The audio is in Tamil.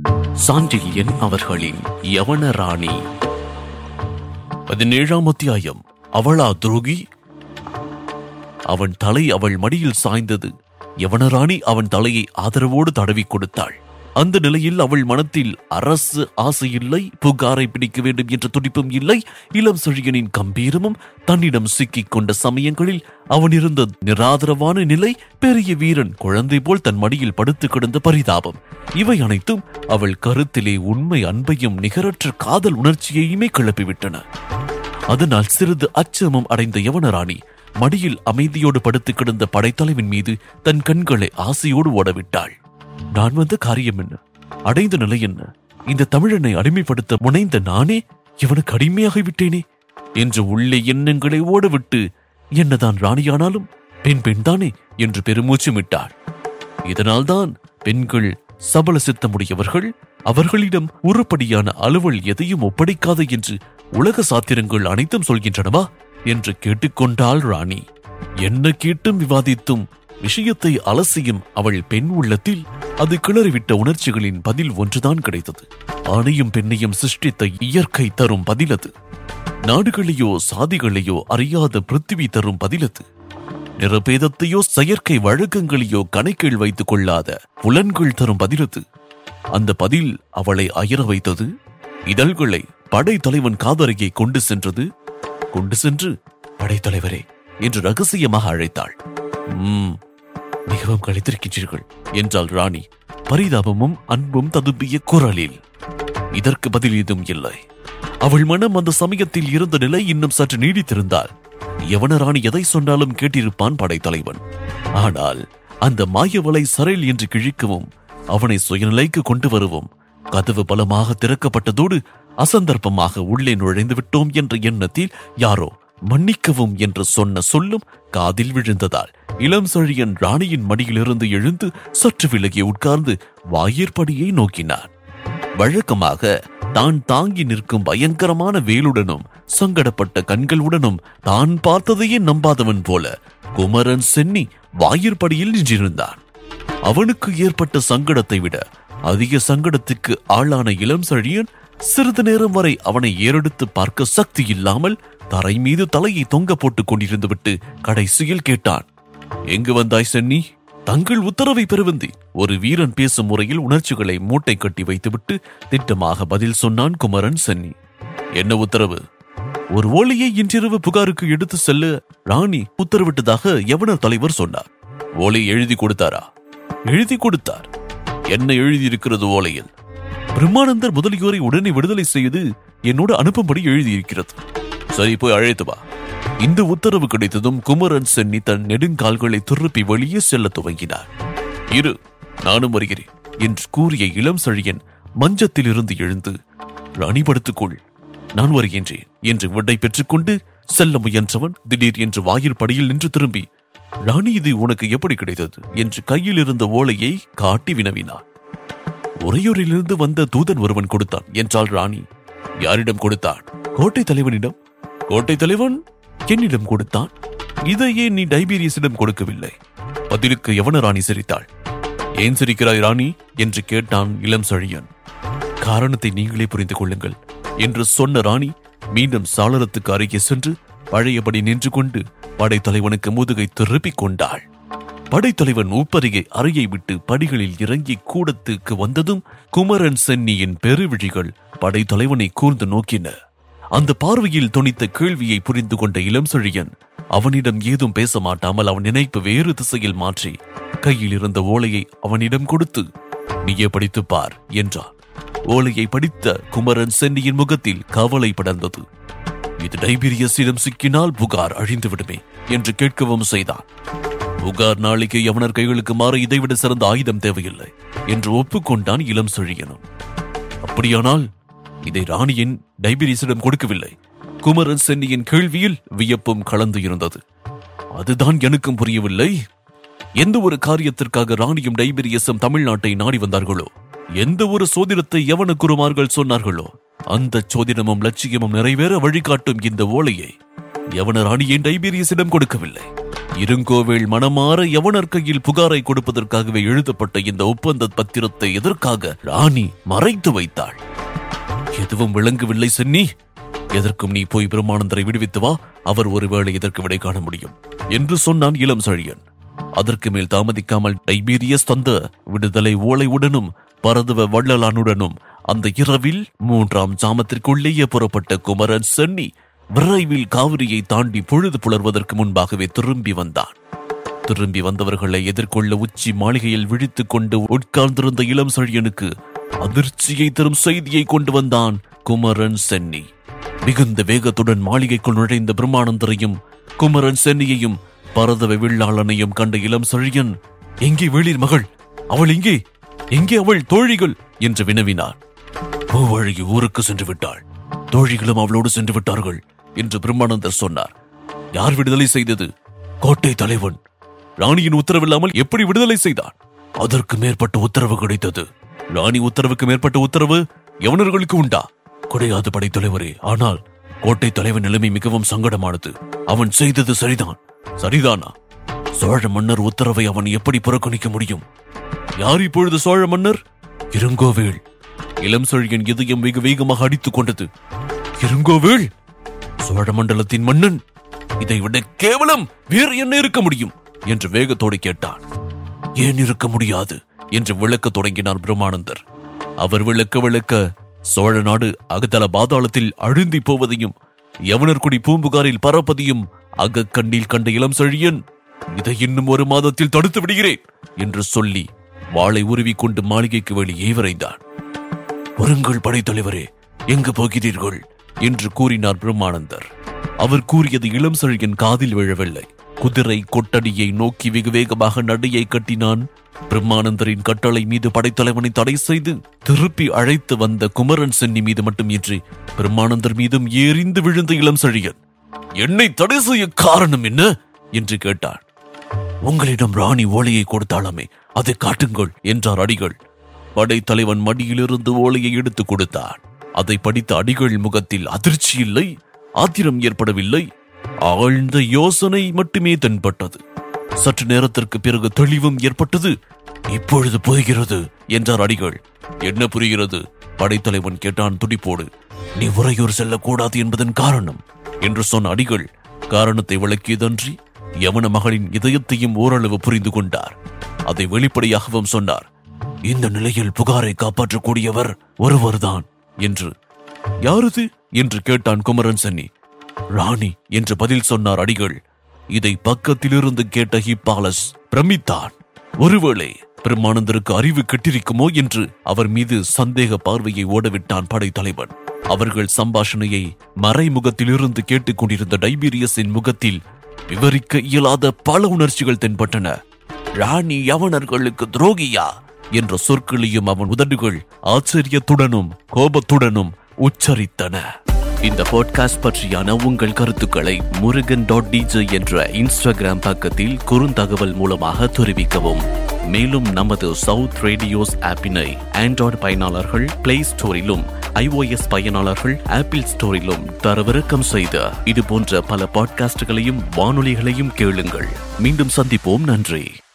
சாண்டில்யன் அவர்களின் யவன ராணி பதினேழாம் அத்தியாயம் அவளா துரோகி அவன் தலை அவள் மடியில் சாய்ந்தது யவனராணி அவன் தலையை ஆதரவோடு தடவி கொடுத்தாள் அந்த நிலையில் அவள் மனத்தில் அரசு ஆசை இல்லை புகாரை பிடிக்க வேண்டும் என்ற துடிப்பும் இல்லை இளம் செழியனின் கம்பீரமும் தன்னிடம் சிக்கிக் கொண்ட சமயங்களில் அவன் இருந்த நிராதரவான நிலை பெரிய வீரன் குழந்தை போல் தன் மடியில் படுத்து கிடந்த பரிதாபம் இவை அனைத்தும் அவள் கருத்திலே உண்மை அன்பையும் நிகரற்ற காதல் உணர்ச்சியையுமே கிளப்பிவிட்டன அதனால் சிறிது அச்சமும் அடைந்த யவனராணி மடியில் அமைதியோடு படுத்து கிடந்த படைத்தலைவன் மீது தன் கண்களை ஆசையோடு ஓடவிட்டாள் நான் வந்த காரியம் என்ன அடைந்த நிலை என்ன இந்த தமிழனை அடிமைப்படுத்த முனைந்த நானே இவனுக்கு அடிமையாகி விட்டேனே என்று உள்ளே எண்ணங்களை ஓடவிட்டு என்னதான் ராணியானாலும் பெண் பெண்தானே என்று பெருமூச்சுமிட்டாள் இதனால்தான் பெண்கள் சபல சித்தமுடையவர்கள் அவர்களிடம் உருப்படியான அலுவல் எதையும் ஒப்படைக்காது என்று உலக சாத்திரங்கள் அனைத்தும் சொல்கின்றனவா என்று கேட்டுக்கொண்டாள் ராணி என்ன கேட்டும் விவாதித்தும் விஷயத்தை அலசியும் அவள் பெண் உள்ளத்தில் அது கிளறிவிட்ட உணர்ச்சிகளின் பதில் ஒன்றுதான் கிடைத்தது ஆணையும் பெண்ணையும் சிருஷ்டித்த இயற்கை தரும் பதில் அது நாடுகளையோ சாதிகளையோ அறியாத பிருத்திவி தரும் பதில் அது நிறபேதத்தையோ செயற்கை வழக்கங்களையோ கணக்கில் வைத்துக் கொள்ளாத புலன்கள் தரும் பதிலது அந்த பதில் அவளை அயர வைத்தது இதழ்களை படைத்தலைவன் காதரையை கொண்டு சென்றது கொண்டு சென்று படைத்தலைவரே என்று ரகசியமாக அழைத்தாள் "ம்ம், மிகவும் கழித்திருக்கின்றீர்கள் என்றாள் ராணி பரிதாபமும் அன்பும் ததும்பிய குரலில் இதற்கு பதில் ஏதும் இல்லை அவள் மனம் அந்த சமயத்தில் இருந்த நிலை இன்னும் சற்று நீடித்திருந்தால் யவனராணி எதை சொன்னாலும் கேட்டிருப்பான் படைத்தலைவன் ஆனால் அந்த மாயவலை சரைல் என்று கிழிக்கவும் அவனை சுயநிலைக்கு கொண்டு வரவும் கதவு பலமாக திறக்கப்பட்டதோடு அசந்தர்ப்பமாக உள்ளே நுழைந்து விட்டோம் என்ற எண்ணத்தில் யாரோ மன்னிக்கவும் என்று சொன்ன சொல்லும் காதில் விழுந்ததால் இளம் செழியன் ராணியின் மடியிலிருந்து எழுந்து சற்று விலகி உட்கார்ந்து வாயிற்படியை நோக்கினான் வழக்கமாக தான் தாங்கி நிற்கும் பயங்கரமான வேலுடனும் சங்கடப்பட்ட கண்களுடனும் தான் பார்த்ததையே நம்பாதவன் போல குமரன் சென்னி வாயிற்படியில் நின்றிருந்தான் அவனுக்கு ஏற்பட்ட சங்கடத்தை விட அதிக சங்கடத்துக்கு ஆளான இளம் செழியன் சிறிது நேரம் வரை அவனை ஏறெடுத்து பார்க்க சக்தி இல்லாமல் தரை மீது தலையை தொங்க போட்டுக் கொண்டிருந்து விட்டு கடைசியில் கேட்டான் எங்கு வந்தாய் சென்னி தங்கள் உத்தரவை பெறுவந்தி ஒரு வீரன் பேசும் முறையில் உணர்ச்சிகளை மூட்டை கட்டி வைத்துவிட்டு திட்டமாக பதில் சொன்னான் குமரன் சென்னி என்ன உத்தரவு ஒரு ஓலையை இன்றிரவு புகாருக்கு எடுத்து செல்ல ராணி உத்தரவிட்டதாக யவனர் தலைவர் சொன்னார் ஓலை எழுதி கொடுத்தாரா எழுதி கொடுத்தார் என்ன எழுதியிருக்கிறது ஓலையில் பிரம்மானந்தர் முதலியோரை உடனே விடுதலை செய்து என்னோடு அனுப்பும்படி எழுதியிருக்கிறது சரி போய் அழைத்து வா இந்த உத்தரவு கிடைத்ததும் குமரன் சென்னி தன் நெடுங்கால்களை திருப்பி வெளியே செல்ல துவங்கினார் இரு நானும் வருகிறேன் என்று கூறிய இளம் செழியன் மஞ்சத்திலிருந்து எழுந்து ராணி படுத்துக்கொள் நான் வருகின்றேன் என்று விடை பெற்றுக்கொண்டு செல்ல முயன்றவன் திடீர் என்று வாயில் படியில் நின்று திரும்பி ராணி இது உனக்கு எப்படி கிடைத்தது என்று கையில் இருந்த ஓலையை காட்டி வினவினான் உறையூரிலிருந்து வந்த தூதன் ஒருவன் கொடுத்தான் என்றாள் ராணி யாரிடம் கொடுத்தான் கோட்டை தலைவனிடம் கோட்டை தலைவன் என்னிடம் கொடுத்தான் இதையே நீ டைபீரியஸிடம் கொடுக்கவில்லை பதிலுக்கு யவன ராணி சிரித்தாள் ஏன் சிரிக்கிறாய் ராணி என்று கேட்டான் இளம் செழியன் காரணத்தை நீங்களே புரிந்து கொள்ளுங்கள் என்று சொன்ன ராணி மீண்டும் சாளரத்துக்கு அருகே சென்று பழையபடி நின்று கொண்டு படைத்தலைவனுக்கு முதுகை திருப்பிக் கொண்டாள் படைத்தலைவன் உப்பருகே அறையை விட்டு படிகளில் இறங்கி கூடத்துக்கு வந்ததும் குமரன் சென்னியின் பெருவிழிகள் படைத்தலைவனை கூர்ந்து நோக்கின அந்த பார்வையில் துணித்த கேள்வியை புரிந்து கொண்ட இளம் செழியன் அவனிடம் ஏதும் பேச மாட்டாமல் அவன் நினைப்பு வேறு திசையில் மாற்றி கையில் இருந்த ஓலையை அவனிடம் கொடுத்து நீயே படித்துப் பார் என்றான் ஓலையை படித்த குமரன் சென்னியின் முகத்தில் கவலை படர்ந்தது இது டைபீரியஸிடம் சிக்கினால் புகார் அழிந்து விடுமே என்று கேட்கவும் செய்தான் புகார் நாளைக்கு யவனர் கைகளுக்கு மாற இதைவிட சிறந்த ஆயுதம் தேவையில்லை என்று ஒப்புக்கொண்டான் இளம் செழியனும் அப்படியானால் இதை ராணியின் டைபீரியஸிடம் கொடுக்கவில்லை குமரன் சென்னியின் கேள்வியில் வியப்பும் கலந்து இருந்தது அதுதான் எனக்கும் புரியவில்லை எந்த ஒரு காரியத்திற்காக ராணியும் டைபீரியஸும் தமிழ்நாட்டை நாடி வந்தார்களோ எந்த ஒரு சோதிடத்தை யவன குருமார்கள் சொன்னார்களோ அந்த சோதிடமும் லட்சியமும் நிறைவேற வழிகாட்டும் இந்த ஓலையை யவன ராணியின் டைபீரியஸிடம் கொடுக்கவில்லை இருங்கோவேள் மனமாற யவனர் கையில் புகாரை கொடுப்பதற்காகவே எழுதப்பட்ட இந்த ஒப்பந்த பத்திரத்தை எதற்காக ராணி மறைத்து வைத்தாள் எதுவும் விளங்கவில்லை சென்னி எதற்கும் நீ போய் பிரம்மானந்தரை விடுவித்து வா அவர் ஒருவேளை இதற்கு விடை காண முடியும் என்று சொன்னான் இளம் சழியன் அதற்கு மேல் தாமதிக்காமல் டைபீரியஸ் தந்த விடுதலை ஓலையுடனும் பரதவ வள்ளலானுடனும் அந்த இரவில் மூன்றாம் ஜாமத்திற்குள்ளேயே புறப்பட்ட குமரன் சென்னி விரைவில் காவிரியை தாண்டி பொழுது புலர்வதற்கு முன்பாகவே திரும்பி வந்தான் திரும்பி வந்தவர்களை எதிர்கொள்ள உச்சி மாளிகையில் விழித்துக் கொண்டு உட்கார்ந்திருந்த இளம் செழியனுக்கு அதிர்ச்சியை தரும் செய்தியை கொண்டு வந்தான் குமரன் சென்னி மிகுந்த வேகத்துடன் மாளிகைக்குள் நுழைந்த பிரம்மானந்தரையும் குமரன் சென்னியையும் பரதவ வில்லாளனையும் கண்ட இளம் செழியன் எங்கே வெளிர் மகள் அவள் எங்கே எங்கே அவள் தோழிகள் என்று வினவினார் பூவழகி ஊருக்கு சென்று விட்டாள் தோழிகளும் அவளோடு சென்று விட்டார்கள் என்று பிரம்மானந்தர் சொன்னார் யார் விடுதலை செய்தது கோட்டை தலைவன் ராணியின் உத்தரவில்லாமல் எப்படி விடுதலை செய்தான் அதற்கு மேற்பட்ட உத்தரவு கிடைத்தது ராணி உத்தரவுக்கு மேற்பட்ட உத்தரவு யவனர்களுக்கு உண்டா கிடையாது படைத்தலைவரே ஆனால் கோட்டை தலைவன் நிலைமை மிகவும் சங்கடமானது அவன் செய்தது சரிதான் சரிதானா சோழ மன்னர் உத்தரவை அவன் எப்படி புறக்கணிக்க முடியும் யார் இப்பொழுது சோழ மன்னர் இருங்கோவேள் இளம் செழியன் இதயம் வெகு வேகமாக அடித்துக் கொண்டது இருங்கோவேள் சோழ மண்டலத்தின் மன்னன் இதை விட கேவலம் வேறு என்ன இருக்க முடியும் என்று வேகத்தோடு கேட்டான் ஏன் இருக்க முடியாது என்று விளக்க தொடங்கினார் பிரம்மானந்தர் அவர் விளக்க விளக்க சோழ நாடு அகதல பாதாளத்தில் அழுந்தி போவதையும் யவனர்குடி பூம்புகாரில் பறப்பதையும் அகக்கண்ணில் கண்ட இளம் செழியன் இதை இன்னும் ஒரு மாதத்தில் தடுத்து விடுகிறேன் என்று சொல்லி வாளை உருவிக்கொண்டு மாளிகைக்கு வெளியே விரைந்தான் வருங்கள் படைத்தலைவரே எங்கு போகிறீர்கள் என்று கூறினார் பிரம்மானந்தர் அவர் கூறியது இளம் செழியன் காதில் விழவில்லை குதிரை கொட்டடியை நோக்கி வெகு வேகமாக நடையை கட்டினான் பிரம்மானந்தரின் கட்டளை மீது படைத்தலைவனை தடை செய்து திருப்பி அழைத்து வந்த குமரன் சென்னி மீது மட்டுமின்றி பிரம்மானந்தர் மீதும் எரிந்து விழுந்த இளம் செழியன் என்னை தடை செய்ய காரணம் என்ன என்று கேட்டான் உங்களிடம் ராணி ஓலையை கொடுத்தாளாமே அதை காட்டுங்கள் என்றார் அடிகள் படைத்தலைவன் மடியிலிருந்து ஓலையை எடுத்துக் கொடுத்தான் அதை படித்த அடிகள் முகத்தில் அதிர்ச்சி இல்லை ஆத்திரம் ஏற்படவில்லை ஆழ்ந்த யோசனை மட்டுமே தென்பட்டது சற்று நேரத்திற்கு பிறகு தெளிவும் ஏற்பட்டது இப்பொழுது புரிகிறது என்றார் அடிகள் என்ன புரிகிறது படைத்தலைவன் கேட்டான் துடிப்போடு நீ உறையூர் செல்லக்கூடாது என்பதன் காரணம் என்று சொன்ன அடிகள் காரணத்தை விளக்கியதன்றி யவன மகளின் இதயத்தையும் ஓரளவு புரிந்து கொண்டார் அதை வெளிப்படையாகவும் சொன்னார் இந்த நிலையில் புகாரை காப்பாற்றக்கூடியவர் ஒருவர்தான் என்று யாரது என்று கேட்டான் குமரன் சென்னி ராணி என்று பதில் சொன்னார் அடிகள் இதை பக்கத்திலிருந்து கேட்ட ஹிப்பாலஸ் பிரமித்தான் ஒருவேளை பிரம்மானந்தருக்கு அறிவு கெட்டிருக்குமோ என்று அவர் மீது சந்தேக பார்வையை ஓடவிட்டான் படைத்தலைவன் அவர்கள் சம்பாஷணையை மறைமுகத்திலிருந்து கேட்டுக் கொண்டிருந்த டைபீரியஸின் முகத்தில் விவரிக்க இயலாத பல உணர்ச்சிகள் தென்பட்டன ராணி யவனர்களுக்கு துரோகியா என்ற சொற்களையும் அவன் உதடுகள் ஆச்சரியத்துடனும் கோபத்துடனும் உச்சரித்தன இந்த பாட்காஸ்ட் பற்றியான உங்கள் கருத்துக்களை முருகன் டாட் டிஜே என்ற இன்ஸ்டாகிராம் பக்கத்தில் குறுந்தகவல் மூலமாக தெரிவிக்கவும் மேலும் நமது சவுத் ரேடியோஸ் ஆப்பினை ஆண்ட்ராய்டு பயனாளர்கள் பிளே ஸ்டோரிலும் ஐஓஎஸ் பயனாளர்கள் ஆப்பிள் ஸ்டோரிலும் தரவிறக்கம் செய்த இது போன்ற பல பாட்காஸ்டுகளையும் வானொலிகளையும் கேளுங்கள் மீண்டும் சந்திப்போம் நன்றி